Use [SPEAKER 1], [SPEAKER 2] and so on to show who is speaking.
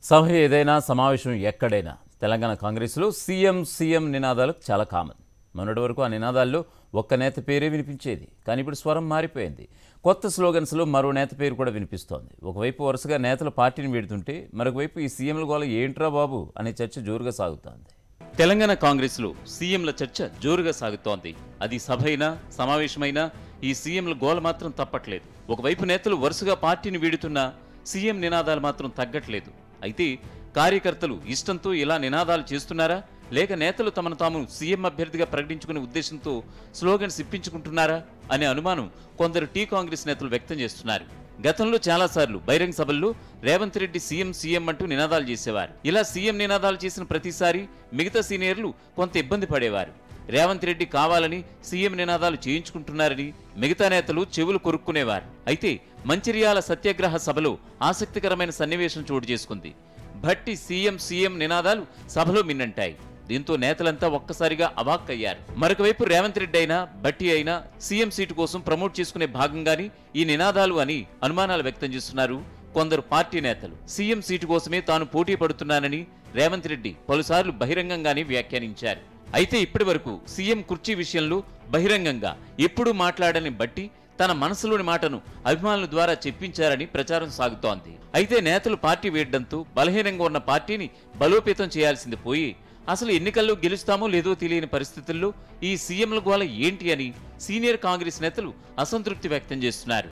[SPEAKER 1] సభ ఏదైనా సమావేశం ఎక్కడైనా తెలంగాణ కాంగ్రెస్లో సీఎం సీఎం నినాదాలు చాలా కామన్ మొన్నటి వరకు ఆ నినాదాల్లో ఒక్క నేత పేరే వినిపించేది కానీ ఇప్పుడు స్వరం మారిపోయింది కొత్త స్లోగన్స్లో మరో నేత పేరు కూడా వినిపిస్తోంది ఒకవైపు వరుసగా నేతలు పార్టీని వీడుతుంటే మరొకవైపు ఈ సీఎంల గోల ఏంట్రా బాబు అనే చర్చ జోరుగా సాగుతోంది తెలంగాణ కాంగ్రెస్లో సీఎంల చర్చ జోరుగా సాగుతోంది అది సభ అయినా సమావేశమైనా ఈ సీఎంల గోల మాత్రం తప్పట్లేదు ఒకవైపు నేతలు వరుసగా పార్టీని వీడుతున్నా సీఎం నినాదాలు మాత్రం తగ్గట్లేదు అయితే కార్యకర్తలు ఇష్టంతో ఇలా నినాదాలు చేస్తున్నారా లేక నేతలు తమను తాము సీఎం అభ్యర్థిగా ప్రకటించుకునే ఉద్దేశంతో స్లోగన్స్ ఇప్పించుకుంటున్నారా అనే అనుమానం కొందరు టీ కాంగ్రెస్ నేతలు వ్యక్తం చేస్తున్నారు గతంలో చాలాసార్లు బహిరంగ సభల్లో రేవంత్ రెడ్డి సీఎం సీఎం అంటూ నినాదాలు చేసేవారు ఇలా సీఎం నినాదాలు చేసిన ప్రతిసారి మిగతా సీనియర్లు కొంత ఇబ్బంది పడేవారు రేవంత్ రెడ్డి కావాలని సీఎం నినాదాలు చేయించుకుంటున్నారని మిగతా నేతలు చెవులు కొరుక్కునేవారు అయితే మంచిర్యాల సత్యాగ్రహ సభలో ఆసక్తికరమైన సన్నివేశం చోటు చేసుకుంది భట్టి సీఎం సీఎం నినాదాలు సభలో మిన్నంటాయి దీంతో నేతలంతా ఒక్కసారిగా అవాక్కయ్యారు మరొకవైపు రేవంత్ రెడ్డి అయినా బట్టి అయినా సీఎం సీటు కోసం ప్రమోట్ చేసుకునే భాగంగాని ఈ నినాదాలు అని అనుమానాలు వ్యక్తం చేస్తున్నారు కొందరు పార్టీ నేతలు సీఎం సీటు కోసమే తాను పోటీ పడుతున్నానని రేవంత్ రెడ్డి పలుసార్లు బహిరంగంగానే వ్యాఖ్యానించారు అయితే ఇప్పటి వరకు సీఎం కుర్చీ విషయంలో బహిరంగంగా ఎప్పుడూ మాట్లాడని బట్టి తన మనసులోని మాటను అభిమానుల ద్వారా చెప్పించారని ప్రచారం సాగుతోంది అయితే నేతలు పార్టీ వేయడంతో బలహీనంగా ఉన్న పార్టీని బలోపేతం చేయాల్సింది పోయి అసలు ఎన్నికల్లో గెలుస్తామో లేదో తెలియని పరిస్థితుల్లో ఈ సీఎంల గోల ఏంటి అని సీనియర్ కాంగ్రెస్ నేతలు అసంతృప్తి వ్యక్తం చేస్తున్నారు